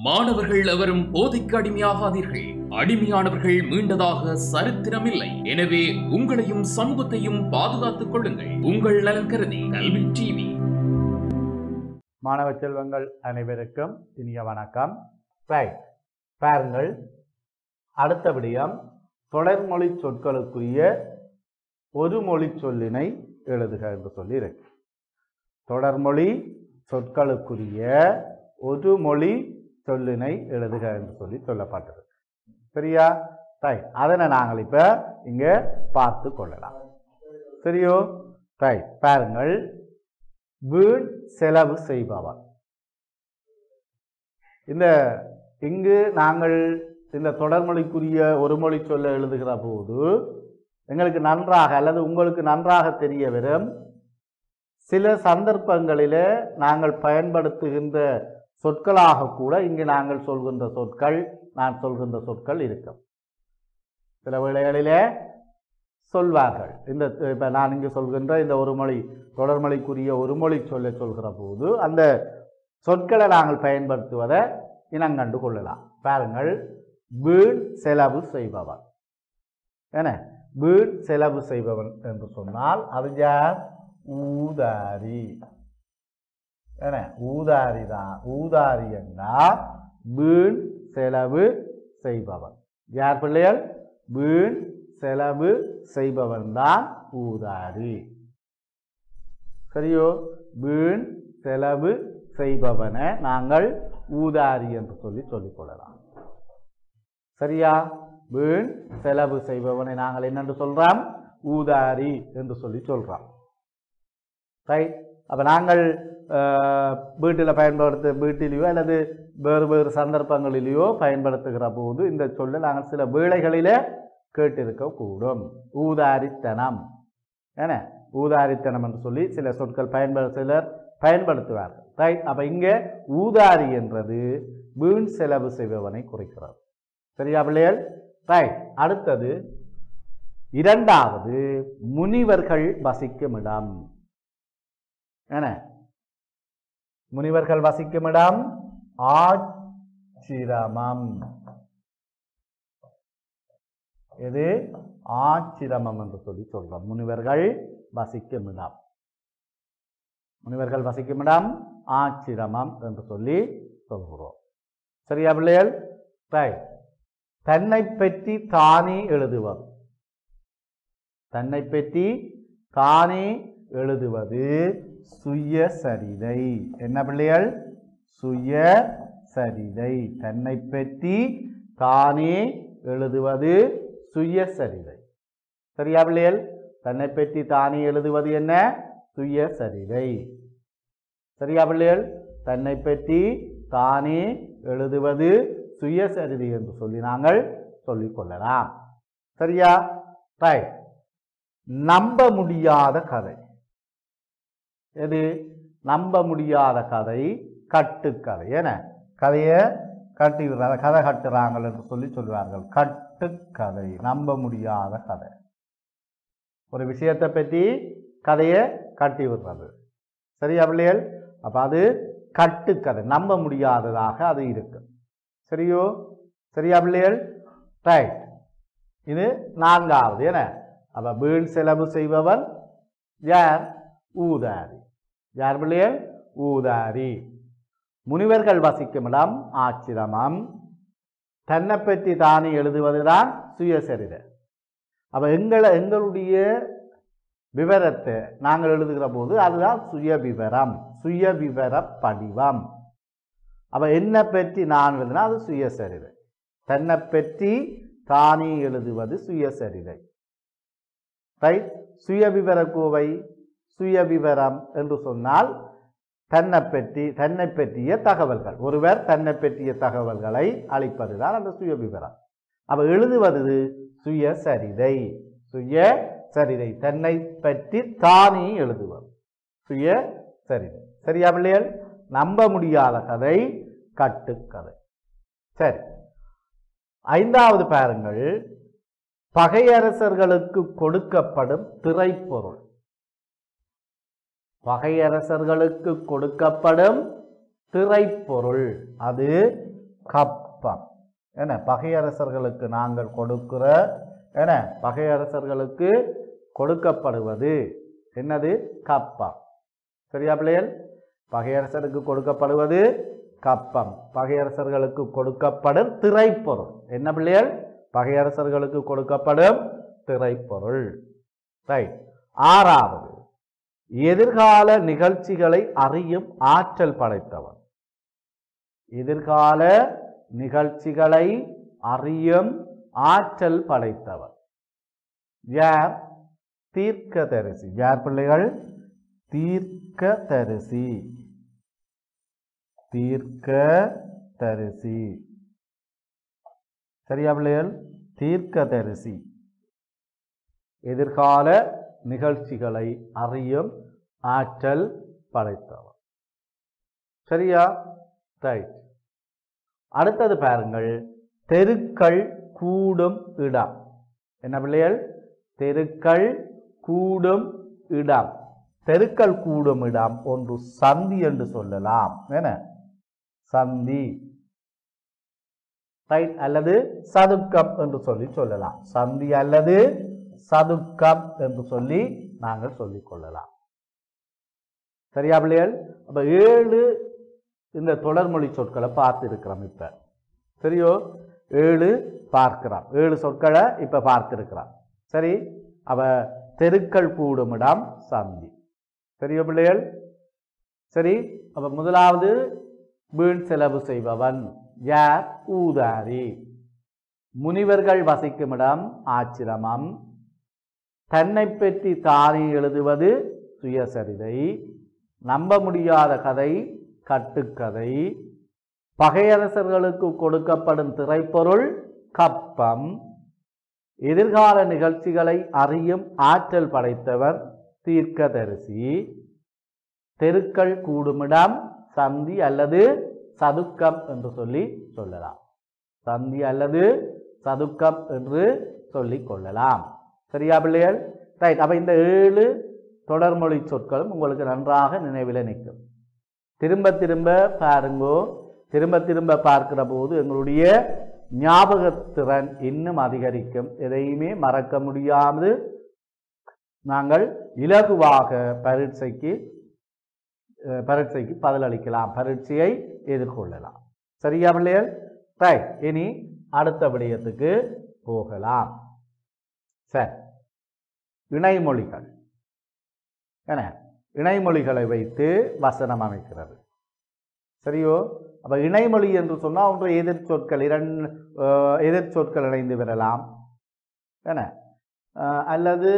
மாணவர்கள் எவரும் போதைக்கு அடிமையாகாதீர்கள் அடிமையானவர்கள் மீண்டதாக சரித்திரமில்லை எனவே உங்களையும் சமூகத்தையும் பாதுகாத்துக் கொள்ளுங்கள் உங்கள் நலன் கருதி கல்வி டிவி மாணவ செல்வங்கள் அனைவருக்கும் இனிய வணக்கம் ரைட் பாருங்கள் அடுத்த விடயம் தொடர்மொழி சொற்களுக்குரிய ஒரு மொழி சொல்லினை எழுதுக என்று சொல்லி இருக்கு தொடர்மொழி சொற்களுக்குரிய ஒரு மொழி சொல்லினை எழுதுக என்று சொல்லி சொல்லப்பட்டிருக்கு சரியா ரைட் அதனை நாங்கள் இப்ப இங்க பார்த்து கொள்ளலாம் சரியோ ரைட் பாருங்கள் வீண் செலவு செய்பவர் இந்த இங்கு நாங்கள் இந்த தொடர்மொழிக்குரிய ஒரு மொழி சொல்ல எழுதுகிற போது எங்களுக்கு நன்றாக அல்லது உங்களுக்கு நன்றாக தெரிய வரும் சில சந்தர்ப்பங்களிலே நாங்கள் பயன்படுத்துகின்ற சொற்களாக கூட இங்கு நாங்கள் சொல்கின்ற சொற்கள் நான் சொல்கின்ற சொற்கள் இருக்கும் சில வேளைகளிலே சொல்வார்கள் இந்த இப்போ நான் இங்கு சொல்கின்ற இந்த ஒரு மொழி தொடர்மொழிக்குரிய ஒரு மொழி சொல்ல சொல்கிற போது அந்த சொற்களை நாங்கள் பயன்படுத்துவதை இனங்கண்டு கொள்ளலாம் பாருங்கள் வீண் செலவு செய்பவன் என்ன வீண் செலவு செய்பவன் என்று சொன்னால் அது யார் ஊதாரி என்ன ஊதாரி தான் ஊதாரி என்றால் வீண் செலவு செய்பவன் யார் பிள்ளைகள் வீண் செலவு செய்பவன் தான் ஊதாரி சரியோ வீண் செலவு செய்பவனை நாங்கள் ஊதாரி என்று சொல்லி சொல்லிக் கொள்ளலாம் சரியா வீண் செலவு செய்பவனை நாங்கள் என்னென்று சொல்றோம் ஊதாரி என்று சொல்லி சொல்றோம் ரைட் அப்ப நாங்கள் வீட்டில் பயன்படுத்த வீட்டிலேயோ அல்லது வேறு வேறு சந்தர்ப்பங்களிலேயோ பயன்படுத்துகிற போது இந்த சொல்லை நாங்கள் சில வேளைகளிலே கேட்டிருக்க கூடும் ஊதாரித்தனம் என்ன ஊதாரித்தனம் என்று சொல்லி சில சொற்கள் பயன்படு சிலர் பயன்படுத்துவார்கள் ரைட் அப்ப இங்கே ஊதாரி என்றது வீண் செலவு செய்பவனை குறிக்கிறது சரியா பிள்ளைகள் ரைட் அடுத்தது இரண்டாவது முனிவர்கள் வசிக்கும் இடம் என்ன முனிவர்கள் வசிக்கும் இடம் ஆச்சிரமம் எது ஆச்சிரமம் என்று சொல்லி சொல்றோம் முனிவர்கள் வசிக்கும் இடம் முனிவர்கள் வசிக்கும் இடம் ஆச்சிரமம் என்று சொல்லி சொல்கிறோம் சரியா பிள்ளைகள் ரைட் தன்னை பற்றி தானே எழுதுவர் தன்னை பற்றி தானே எழுதுவது சுயசரிதை என்ன பிள்ளைகள் சுயசரிதை தன்னை பற்றி தானே எழுதுவது சுயசரிதை சரியா பிள்ளைகள் தன்னை பற்றி தானே எழுதுவது என்ன சுயசரிதை சரியா பிள்ளைகள் தன்னை பற்றி தானே எழுதுவது சுயசரிதை என்று சொல்லி நாங்கள் சொல்லிக் கொள்ளலாம் சரியா ரைட் நம்ப முடியாத கதை எது நம்ப முடியாத கதை கட்டுக்கதை என கதையை கட்டி விடுறாங்க கதை கட்டுறாங்க என்று சொல்லி சொல்வார்கள் கட்டுக்கதை நம்ப முடியாத கதை ஒரு விஷயத்தை பற்றி கதையை கட்டி விடுறது சரியா பிள்ளைகள் அப்போ அது கட்டுக்கதை நம்ப முடியாததாக அது இருக்கு சரியோ சரியா பிள்ளைகள் ரைட் இது நான்காவது என்ன அப்ப வீண் செலவு செய்பவன் யார் ஊதாரி யார் பிள்ளைகள் ஊதாரி முனிவர்கள் வசிக்கும் இடம் ஆச்சிரமம் தன்னை பற்றி தானே எழுதுவதுதான் சுயசரிதை அப்ப எங்களை எங்களுடைய விவரத்தை நாங்கள் எழுதுகிற போது அதுதான் சுய விவரம் சுய விவர படிவம் அப்ப என்ன பற்றி நான் எழுதுனா அது சுயசரிதை தன்னை பற்றி தானே எழுதுவது சுயசரிதை ரைட் சுயவிவர கோவை சுயவிவரம் என்று சொன்னால் தன்னை பற்றி தன்னை பற்றிய தகவல்கள் ஒருவர் தன்னை பற்றிய தகவல்களை அளிப்பதுதான் அந்த சுயவிவரம் அப்ப எழுதுவது சுயசரிதை சுய சரிதை தன்னை பற்றி தானே எழுதுவது சுய சரிதை சரியா பிள்ளைகள் நம்ப முடியாத கதை கட்டுக்கதை சரி ஐந்தாவது பாருங்கள் பகையரசர்களுக்கு கொடுக்கப்படும் திரைப்பொருள் பகையரசர்களுக்கு கொடுக்கப்படும் திரைப்பொருள் அது கப்பம் என்ன பகையரசர்களுக்கு நாங்கள் கொடுக்கிற என்ன பகையரசர்களுக்கு கொடுக்கப்படுவது என்னது கப்பம் சரியா பிள்ளைகள் பகையரசருக்கு கொடுக்கப்படுவது கப்பம் பகையரசர்களுக்கு கொடுக்கப்படும் திரைப்பொருள் என்ன பிள்ளைகள் பகையரசர்களுக்கு கொடுக்கப்படும் திரைப்பொருள் ரைட் ஆறாவது எதிர்கால நிகழ்ச்சிகளை அறியும் ஆற்றல் படைத்தவன் எதிர்கால நிகழ்ச்சிகளை அறியும் ஆற்றல் படைத்தவர் யார் தீர்க்கதரிசி யார் பிள்ளைகள் தீர்க்கதரிசி தீர்க்கதரிசி சரியா பிள்ளைகள் தீர்க்கதரிசி எதிர்கால நிகழ்ச்சிகளை அறியும் ஆற்றல் படைத்தவர் சரியா ரைட் அடுத்தது பாருங்கள் தெருக்கள் கூடும் இடம் என்ன பிள்ளைகள் தெருக்கள் கூடும் இடம் தெருக்கள் கூடும் இடம் ஒன்று சந்தி என்று சொல்லலாம் என்ன சந்தி ரைட் அல்லது சதுக்கம் என்று சொல்லி சொல்லலாம் சந்தி அல்லது சதுக்கம் என்று சொல்லி நாங்கள் சொல்லிக் கொள்ளலாம் சரியா பிள்ளைகள் அப்ப ஏழு இந்த தொடர்மொழி சொற்களை பார்த்து இருக்கிறோம் இப்ப சரியோ ஏழு பார்க்கிறோம் ஏழு சொற்களை இப்ப பார்த்திருக்கிறோம் சரி அவ தெருக்கள் கூடும் இடம் சந்தி சரியோ பிள்ளைகள் சரி அப்ப முதலாவது வீண் செலவு செய்பவன் யார் ஊதாரி முனிவர்கள் வசிக்கும் இடம் ஆச்சிரமம் தன்னை பற்றி தானே எழுதுவது சுயசரிதை நம்ப முடியாத கதை கட்டுக்கதை பகையரசர்களுக்கு கொடுக்கப்படும் திரைப்பொருள் கப்பம் எதிர்கால நிகழ்ச்சிகளை அறியும் ஆற்றல் படைத்தவர் தீர்க்கதரிசி தெருக்கள் கூடுமிடம் சந்தி அல்லது சதுக்கம் என்று சொல்லி சொல்லலாம் சந்தி அல்லது சதுக்கம் என்று சொல்லிக் கொள்ளலாம் சரியா பிள்ளைகள் ரைட் அப்ப இந்த ஏழு தொடர்மொழி சொற்களும் உங்களுக்கு நன்றாக நினைவில் நிற்கும் திரும்ப திரும்ப பாருங்கோ திரும்ப திரும்ப பார்க்கிற போது எங்களுடைய ஞாபகத்திறன் இன்னும் அதிகரிக்கும் எதையுமே மறக்க முடியாமல் நாங்கள் இலகுவாக பரீட்சைக்கு அஹ், பரீட்சைக்கு பதிலளிக்கலாம் பரீட்சையை எதிர்கொள்ளலாம் சரியா பிள்ளைகள் ரைட் இனி அடுத்த விடயத்துக்கு போகலாம் சரி இணைமொழிகள் என்ன இணைமொழிகளை வைத்து வசனம் அமைக்கிறது சரியோ அப்ப இணைமொழி என்று சொன்னால் ஒன்று எதிர் சொற்கள் இரண்டு அஹ், எதிர் சொற்கள் இணைந்து வரலாம் என்ன அஹ், அல்லது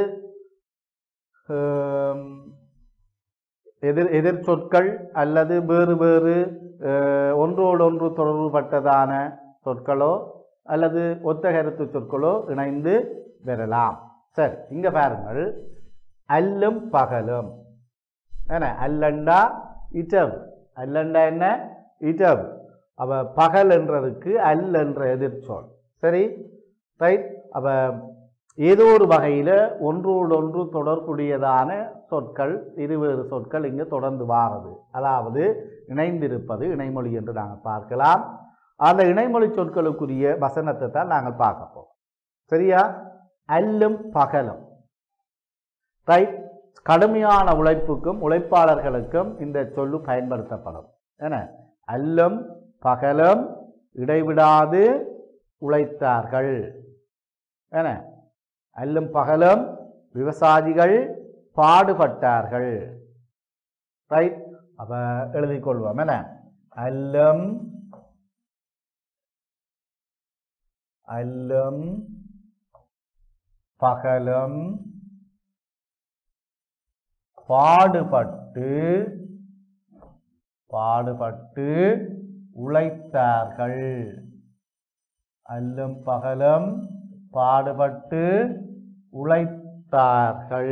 ஹம், எதிர் எதிர் சொற்கள் அல்லது வேறு வேறு அஹ், ஒன்றோடொன்று தொடர்புபட்டதான சொற்களோ அல்லது ஒத்த கருத்து சொற்களோ இணைந்து வரலாம் சரி இங்க பாருங்கள் அல்லும் பகலும் என்ன அல்லண்டா இட்டவு அல்லண்டா என்ன இட்டவு அவ பகல் என்றதுக்கு அல் என்ற எதிர்ச்சொல் சரி ரைட் அவ ஏதோ ஒரு வகையில் ஒன்றோடொன்று தொடர்புடையதான சொற்கள் இருவேறு சொற்கள் இங்கு தொடர்ந்து வாரது அதாவது இணைந்திருப்பது இணைமொழி என்று நாங்கள் பார்க்கலாம் அந்த இணைமொழி சொற்களுக்குரிய வசனத்தை தான் நாங்கள் பார்க்க போறோம் சரியா அல்லும் பகலும் ரைட் கடுமையான உழைப்புக்கும் உழைப்பாளர்களுக்கும் இந்த சொல்லு பயன்படுத்தப்படும் என அல்லும் பகலும் இடைவிடாது உழைத்தார்கள் என அல்லும் பகலும் விவசாயிகள் பாடுபட்டார்கள் ரைட் அப்ப எழுதிக் கொள்வோம் என அல்லும் அல்லும் பகலும் பாடுபட்டு பாடுபட்டு உழைத்தார்கள் அல்லும் பகலும் பாடுபட்டு உழைத்தார்கள்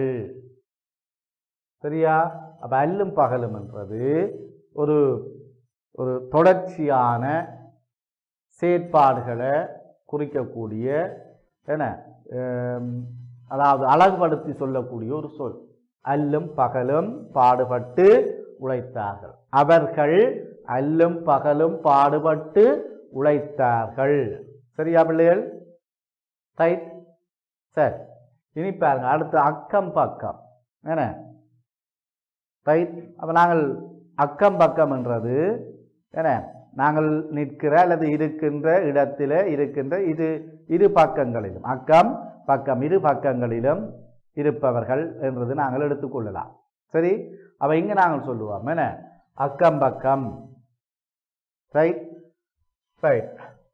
சரியா அப்ப அல்லும் பகலும் என்றது ஒரு ஒரு தொடர்ச்சியான செயற்பாடுகளை குறிக்கக்கூடிய என்ன ஹம், அதாவது அழகுபடுத்தி சொல்லக்கூடிய ஒரு சொல் அல்லும் பகலும் பாடுபட்டு உழைத்தார்கள் அவர்கள் அல்லும் பகலும் பாடுபட்டு உழைத்தார்கள் சரியா பிள்ளைகள் ரைட் சரி இனி பாருங்க அடுத்து அக்கம் பக்கம் என்ன ரைட் அப்போ நாங்கள் அக்கம் பக்கம் என்றது என்ன நாங்கள் நிற்கிற அல்லது இருக்கின்ற இடத்திலே இருக்கின்ற இது இரு பக்கங்களிலும் அக்கம் பக்கம் இரு பக்கங்களிலும் இருப்பவர்கள் என்றது நாங்கள் எடுத்துக்கொள்ளலாம் சரி அப்ப இங்க நாங்கள் சொல்லுவோம் என்ன அக்கம் பக்கம் ரைட் ரைட்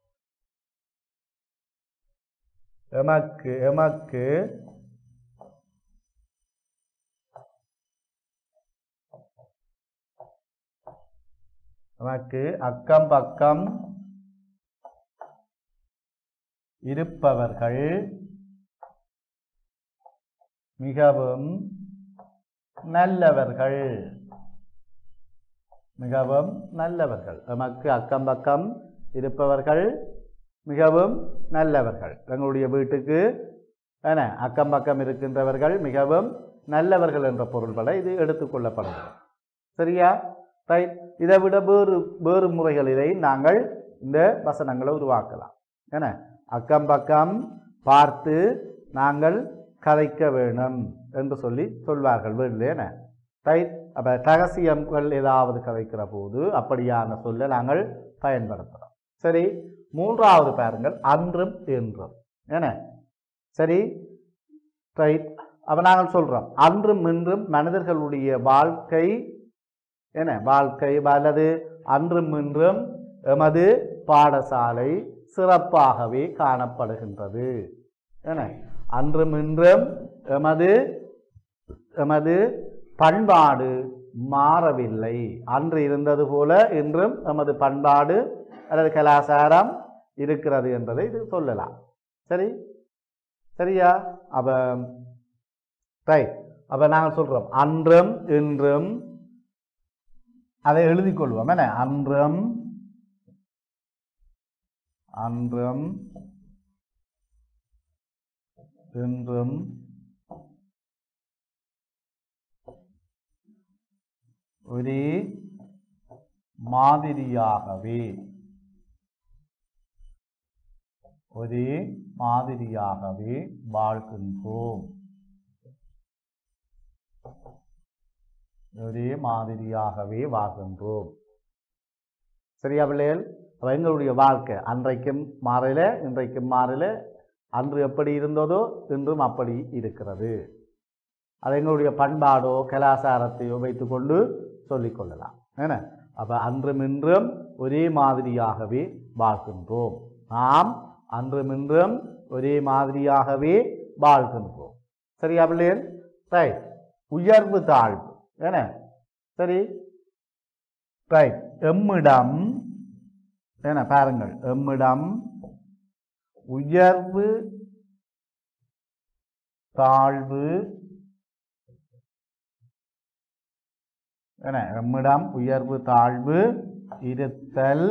எமக்கு எமக்கு நமக்கு அக்கம் பக்கம் இருப்பவர்கள் மிகவும் நல்லவர்கள் மிகவும் நல்லவர்கள் நமக்கு அக்கம் பக்கம் இருப்பவர்கள் மிகவும் நல்லவர்கள் எங்களுடைய வீட்டுக்கு என்ன அக்கம் பக்கம் இருக்கின்றவர்கள் மிகவும் நல்லவர்கள் என்ற பொருள்பட இது எடுத்துக்கொள்ளப்படுகிறது சரியா ரைட் இதை விட வேறு வேறு முறைகளிலே நாங்கள் இந்த வசனங்களை உருவாக்கலாம் என்ன அக்கம் பக்கம் பார்த்து நாங்கள் கதைக்க வேணும் என்று சொல்லி சொல்வார்கள் வீட்டில் என்ன ரைட் அப்போ ரகசியங்கள் ஏதாவது கதைக்கிற போது அப்படியான சொல்ல நாங்கள் பயன்படுத்துகிறோம் சரி மூன்றாவது பாருங்கள் அன்றும் என்றும் என்ன சரி ரைட் அப்போ நாங்கள் சொல்கிறோம் அன்றும் இன்றும் மனிதர்களுடைய வாழ்க்கை என்ன வாழ்க்கை அல்லது அன்றும் இன்றும் எமது பாடசாலை சிறப்பாகவே காணப்படுகின்றது என்ன அன்றும் இன்றும் எமது எமது பண்பாடு மாறவில்லை அன்று இருந்தது போல இன்றும் எமது பண்பாடு அல்லது கலாச்சாரம் இருக்கிறது என்பதை இது சொல்லலாம் சரி சரியா அப்ப ரைட் அப்ப நாங்கள் சொல்றோம் அன்றும் இன்றும் அதை எழுதிக் கொள்வோம் என்ன அன்றும் அன்றும் இன்றும் ஒரே மாதிரியாகவே ஒரே மாதிரியாகவே வாழ்கின்றோம் ஒரே மாதிரியாகவே வாழ்கின்றோம் சரியா பிள்ளைகள் அப்ப எங்களுடைய வாழ்க்கை அன்றைக்கும் மாறல இன்றைக்கும் மாறல அன்று எப்படி இருந்ததோ இன்றும் அப்படி இருக்கிறது அது எங்களுடைய பண்பாடோ கலாச்சாரத்தையோ வைத்துக்கொண்டு சொல்லிக்கொள்ளலாம் என்ன அப்போ அன்றும் இன்றும் ஒரே மாதிரியாகவே வாழ்கின்றோம் நாம் அன்றும் இன்றும் ஒரே மாதிரியாகவே வாழ்கின்றோம் சரியா பிள்ளைகள் ரைட் உயர்வு தாழ்வு என்ன சரி ரைட் எம்மிடம் என்ன பாருங்கள் எம்மிடம் உயர்வு தாழ்வு என்ன எம்மிடம் உயர்வு தாழ்வு இருத்தல்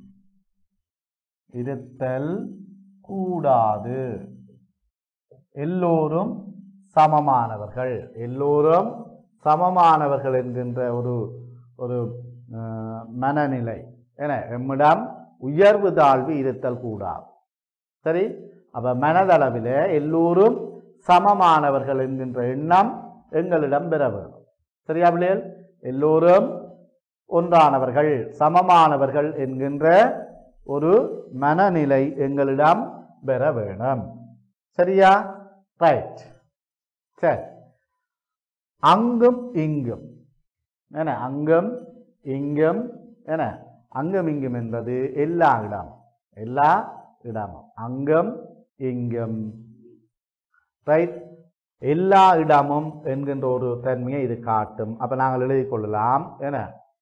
இருத்தல் கூடாது எல்லோரும் சமமானவர்கள் எல்லோரும் சமமானவர்கள் என்கின்ற ஒரு ஒரு அஹ், மனநிலை என எம்மிடம் உயர்வு தாழ்வு இருத்தல் கூடாது சரி அப்ப மனதளவில் எல்லோரும் சமமானவர்கள் என்கின்ற எண்ணம் எங்களிடம் பெற வேணும் சரியா பிள்ளைகள் எல்லோரும் ஒன்றானவர்கள் சமமானவர்கள் என்கின்ற ஒரு மனநிலை எங்களிடம் பெற வேணும் சரியா ரைட் சரி அங்கும் இங்கும் என்ன அங்கும் இங்கும் என்ன அங்கும் இங்கும் என்பது எல்லா இடம் எல்லா இடமும் அங்கும் இங்கும் ரைட் எல்லா இடமும் என்கின்ற ஒரு தன்மையை இது காட்டும் அப்ப நாங்கள் எழுதிக் கொள்ளலாம் என்ன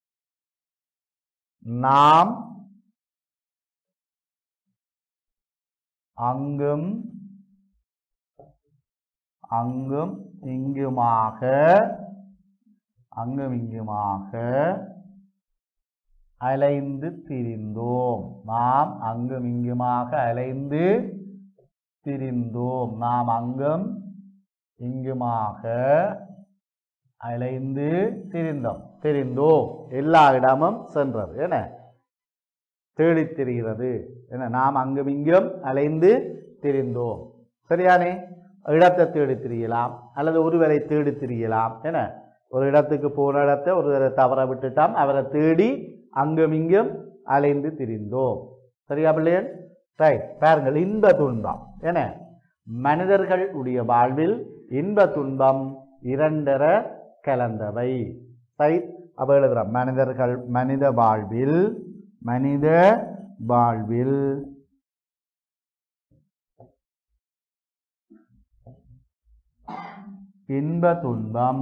நாம் அங்கும் அங்கும் இங்குமாக அங்கும் இங்குமாக அலைந்து திரிந்தோம் நாம் அங்கும் இங்குமாக அலைந்து திரிந்தோம் நாம் அங்கும் இங்குமாக அலைந்து திரிந்தோம் திரிந்தோம் எல்லா இடமும் சென்றது என்ன தேடித் திரிகிறது என நாம் அங்கும் இங்கும் அலைந்து திரிந்தோம் சரியானே இடத்தை தேடித் திரியலாம் அல்லது ஒருவரை தேடித் திரியலாம் என ஒரு இடத்துக்கு போன இடத்தை ஒருவரை தவற விட்டுட்டாம் அவரை தேடி அங்கும் இங்கும் அலைந்து திரிந்தோம் சரியா பிள்ளையன் ரைட் பாருங்கள் இன்ப துன்பம் என மனிதர்கள் உடைய வாழ்வில் இன்ப துன்பம் இரண்டர கலந்தவை ரைட் அப்போ எழுதுகிறோம் மனிதர்கள் மனித வாழ்வில் மனித வாழ்வில் இன்ப துன்பம்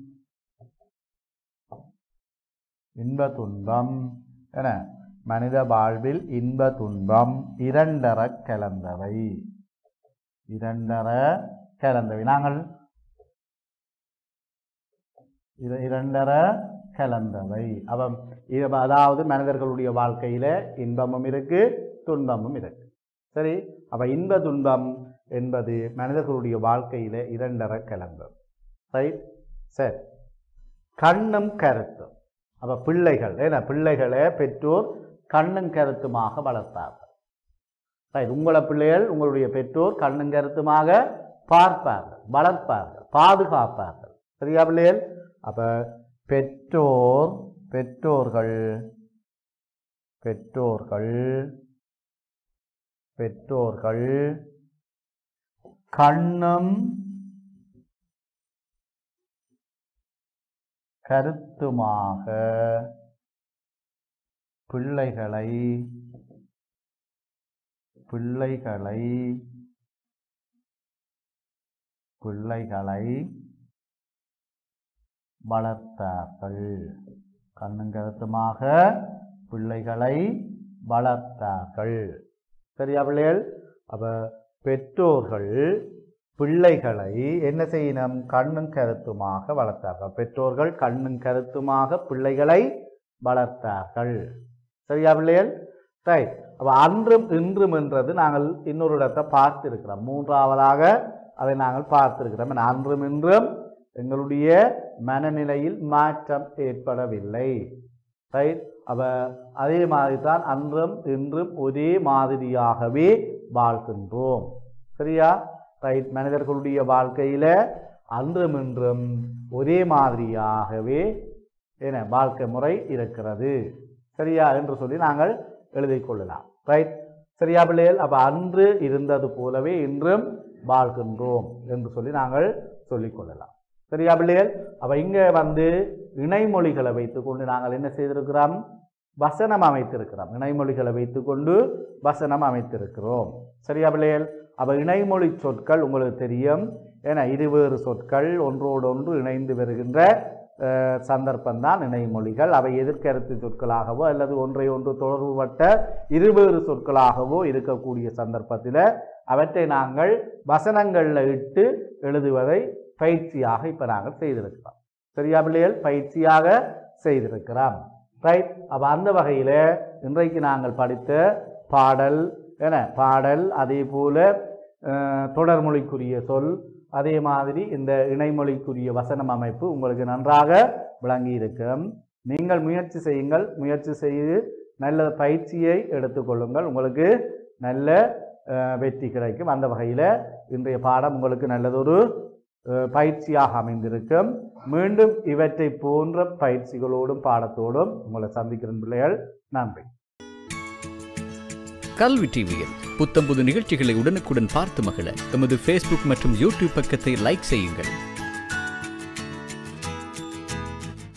இன்ப துன்பம் என மனித வாழ்வில் இன்ப துன்பம் இரண்டர கலந்தவை இரண்டர கலந்தவை நாங்கள் இர- இரண்டர கலந்தவை அவ இ- அதாவது மனிதர்களுடைய வாழ்க்கையில இன்பமும் இருக்கு துன்பமும் இருக்கு சரி அப்ப இன்ப துன்பம் என்பது மனிதர்களுடைய வாழ்க்கையில இரண்டர கலந்தது ரைட் சரி கண்ணும் கருத்தும் அப்ப பிள்ளைகள் ஏன்னா பிள்ளைகளை பெற்றோர் கண்ணும் கருத்துமாக வளர்த்தார்கள் ரைட் உங்கள பிள்ளைகள் உங்களுடைய பெற்றோர் கண்ணும் கருத்துமாக பார்ப்பார்கள் வளர்ப்பார்கள் பாதுகாப்பார்கள் சரியா பிள்ளைகள் அப்ப பெற்றோர் பெற்றோர்கள் பெற்றோர்கள் பெற்றோர்கள் கண்ணும் கருத்துமாக பிள்ளைகளை பிள்ளைகளை பிள்ளைகளை வளர்த்தார்கள் கண்ணும் கருத்துமாக பிள்ளைகளை வளர்த்தார்கள் சரியா பிள்ளைகள் அப்ப பெற்றோர்கள் பிள்ளைகளை என்ன செய்யணும் கண்ணும் கருத்துமாக வளர்த்தார்கள் பெற்றோர்கள் கண்ணும் கருத்துமாக பிள்ளைகளை வளர்த்தார்கள் சரியா பிள்ளைகள் ரைட் அப்ப அன்றும் இன்றும் என்றது நாங்கள் இன்னொரு இடத்தை பார்த்திருக்கிறோம் மூன்றாவதாக அதை நாங்கள் பார்த்திருக்கிறோம் ஏன்னா அன்றும் இன்றும் எங்களுடைய மனநிலையில் மாற்றம் ஏற்படவில்லை ரைட் அப்ப அதே மாதிரி தான் அன்றும் இன்றும் ஒரே மாதிரியாகவே வாழ்கின்றோம் சரியா ரைட் மனிதர்களுடைய வாழ்க்கையில அன்றும் இன்றும் ஒரே மாதிரியாகவே என வாழ்க்கை முறை இருக்கிறது சரியா என்று சொல்லி நாங்கள் எழுதிக் கொள்ளலாம் ரைட் சரியா பிள்ளைகள் அப்ப அன்று இருந்தது போலவே இன்றும் வாழ்கின்றோம் என்று சொல்லி நாங்கள் சொல்லிக் கொள்ளலாம் சரியா பிள்ளைகள் அப்ப இங்க வந்து இணைமொழிகளை வைத்துக்கொண்டு நாங்கள் என்ன செய்திருக்கிறோம் வசனம் அமைத்திருக்கிறோம் இணைமொழிகளை வைத்துக்கொண்டு வசனம் அமைத்திருக்கிறோம் சரியா பிள்ளைகள் அப்ப இணைமொழி சொற்கள் உங்களுக்கு தெரியும் ஏன்னா இருவேறு சொற்கள் ஒன்றோடு ஒன்று இணைந்து வருகின்ற அஹ், சந்தர்ப்பம்தான் இணைமொழிகள் அவை எதிர்கருத்து சொற்களாகவோ அல்லது ஒன்றை ஒன்று தொடர்புபட்ட இருவேறு சொற்களாகவோ இருக்கக்கூடிய சந்தர்ப்பத்தில் அவற்றை நாங்கள் வசனங்களில் இட்டு எழுதுவதை பயிற்சியாக இப்போ நாங்கள் செய்திருக்கிறோம் சரியா பிள்ளைகள் பயிற்சியாக செய்திருக்கிறோம் ரைட் அப்போ அந்த வகையில் இன்றைக்கு நாங்கள் படித்த பாடல் என பாடல் அதே போல அஹ், தொடர்மொழிக்குரிய சொல் அதே மாதிரி இந்த இணைமொழிக்குரிய வசனம் அமைப்பு உங்களுக்கு நன்றாக விளங்கி இருக்கும் நீங்கள் முயற்சி செய்யுங்கள் முயற்சி செய்து நல்ல பயிற்சியை எடுத்துக்கொள்ளுங்கள் உங்களுக்கு நல்ல அஹ், வெற்றி கிடைக்கும் அந்த வகையில் இன்றைய பாடம் உங்களுக்கு நல்லதொரு அஹ், பயிற்சியாக அமைந்திருக்கும் மீண்டும் இவற்றை போன்ற பயிற்சிகளோடும் பாடத்தோடும் உங்களை சந்திக்கிறேன் பிள்ளைகள் நன்றி கல்வி டிவியில் புத்தம்புது நிகழ்ச்சிகளை உடனுக்குடன் பார்த்து மகிழ எமது ஃபேஸ்புக் மற்றும் யூடியூப் பக்கத்தை லைக் செய்யுங்கள்